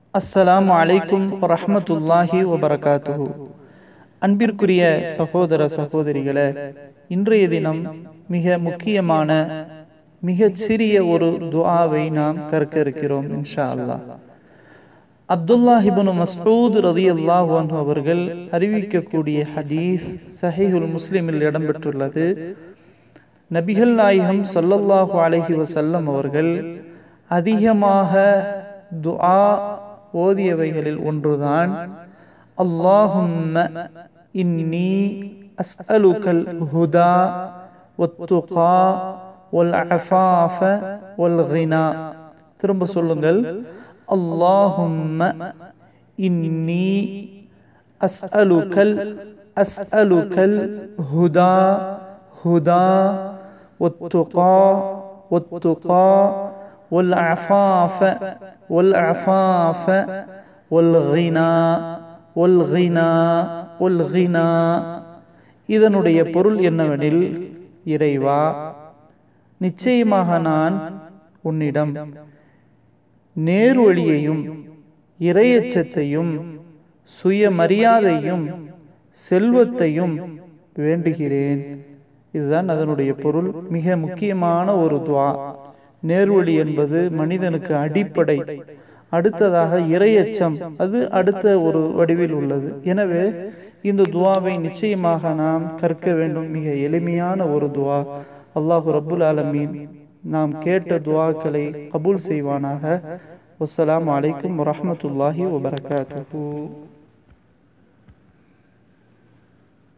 அஸ்ஸலாமு அலைக்கும் வரஹ்மத்துல்லாஹி வபரகாத்துஹு அன்பிற்குரிய சகோதர சகோதரிகளே இன்றைய தினம் மிக முக்கியமான மிகச் சிறிய ஒரு துஆவை நாம் கற்க இருக்கிறோம் இன்ஷா அல்லாஹ் அப்துல்லாஹிபுன் மஸ்ஊத் ரதியல்லாஹு அன்ஹு அவர்கள் அறிவிக்கக்கூடிய ஹதீஸ் சஹீஹுல் முஸ்லிமில் இடம்பெற்றுள்ளது நபிகள் நாயகம் ஸல்லல்லாஹு அலைஹி வஸல்லம் அவர்கள் அதிகமாக துஆ ஓதியவைகளில் ஒன்றுதான் அல்லாஹும்ம இன்னி அஸ்அலுகல் ஹுதா ஒத்துகா ஒல் அஃபாஃப ஒல் கினா திரும்ப சொல்லுங்கள் அல்லாஹும்ம இன்னி அஸ்அலுகல் அஸ்அலுகல் ஹுதா ஹுதா ஒத்துகா ஒத்துகா والعفاف والعفاف والغنى والغنى والغنى இதனுடைய பொருள் என்னவெனில் இறைவா நிச்சயமாக நான் உன்னிடம் நேர்வழியையும் இரையச்சத்தையும் சுயமரியாதையும் செல்வத்தையும் வேண்டுகிறேன் இதுதான் அதனுடைய பொருள் மிக முக்கியமான ஒரு துவா நேர்வழி என்பது மனிதனுக்கு அடிப்படை அடுத்ததாக இரையச்சம் அது அடுத்த ஒரு வடிவில் உள்ளது எனவே இந்த துவாவை நிச்சயமாக நாம் கற்க வேண்டும் மிக எளிமையான ஒரு துவா அல்லாஹு ரபுல் ஆலமீன் நாம் கேட்ட துவாக்களை கபூல் செய்வானாக வசலாம் அலைக்கும் வரமத்துல்லாஹி வபரகாத்து